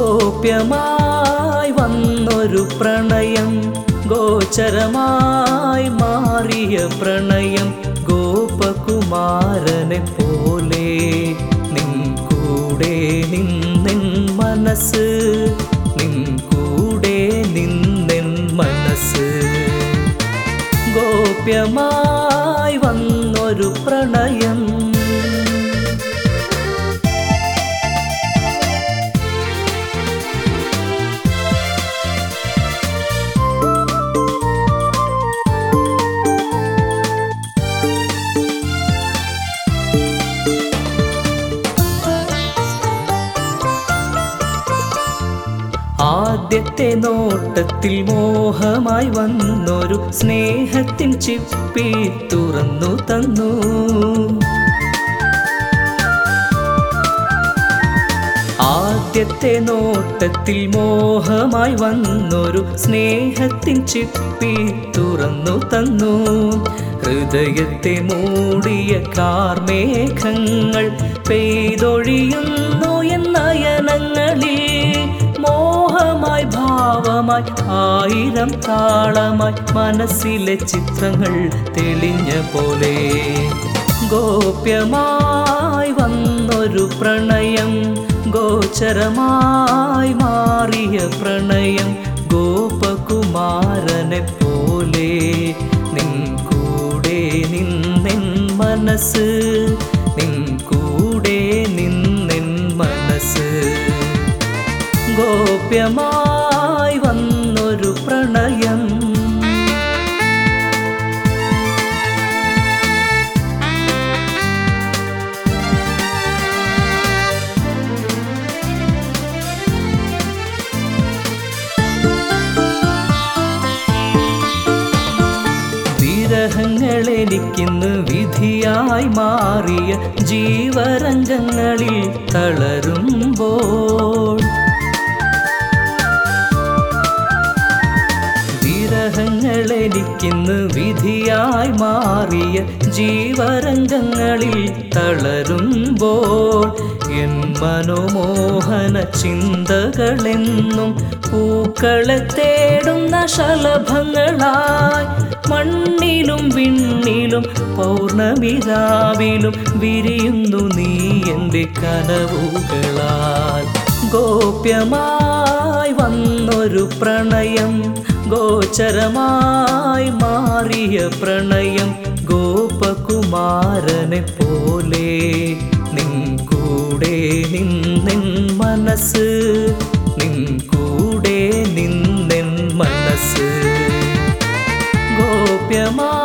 ഗോപ്യമായി വന്നൊരു പ്രണയം ഗോചരമായി മാറിയ പ്രണയം ഗോപകുമാരനെ പോലെ നിൻ കൂടെ നിന്നെൻ മനസ്സ് നിൻ കൂടെ നിന്നെൻ മനസ്സ് ഗോപ്യമായി വന്നൊരു പ്രണയം ആദ്യത്തെ നോട്ടത്തിൽ മോഹമായി വന്നൊരു സ്നേഹത്തിൻ ചിപ്പി തുറന്നു തന്നു ആദ്യത്തെ നോട്ടത്തിൽ മോഹമായി വന്നൊരു സ്നേഹത്തിൻ ചിപ്പി തുറന്നു തന്നു ഹൃദയത്തെ മൂടിയ കാർമേഘങ്ങൾ പെയ്തൊഴിയുന്നു എന്നയനങ്ങളിൽ മോഹമായി ഭാവമായി ആയിരം താളമായി മനസ്സിലെ ചിത്രങ്ങൾ തെളിഞ്ഞ പോലെ ഗോപ്യമായി വന്നൊരു പ്രണയം ഗോചരമായി മാറിയ പ്രണയം ഗോപകുമാരനെ പോലെ നിൻ കൂടെ നിന്നെൻ മനസ്സ് നിൻ കൂടെ നിന്നെൻ മനസ്സ് ഗോപ്യമായി വന്നൊരു പ്രണയം വിരഹങ്ങൾ എനിക്കിന്ന് വിധിയായി മാറിയ ജീവരംഗങ്ങളിൽ തളരുമ്പോൾ വിരഹങ്ങൾ എനിക്കിന്ന് വിധിയായി മാറിയ ജീവരംഗങ്ങളിൽ തളരുമ്പോൾ എൻ മനോമോഹന ചിന്തകളെന്നും പൂക്കളെ തേടുന്ന ശലഭങ്ങളായി മണ്ണിലും വിണ്ണിലും പൗർണമിരാവിലും വിരിയുന്നു നീ എൻ്റെ കനവുകളാൽ ഗോപ്യമായി വന്നൊരു പ്രണയം ഗോചരമായി മാറിയ പ്രണയം ഗോപകുമാരനെ പോലെ നിൻ കൂടെ നിന്നെൻ മനസ്സ് നിൻ കൂടെ നിന്നെൻ മനസ്സ് ഗോപ്യമായി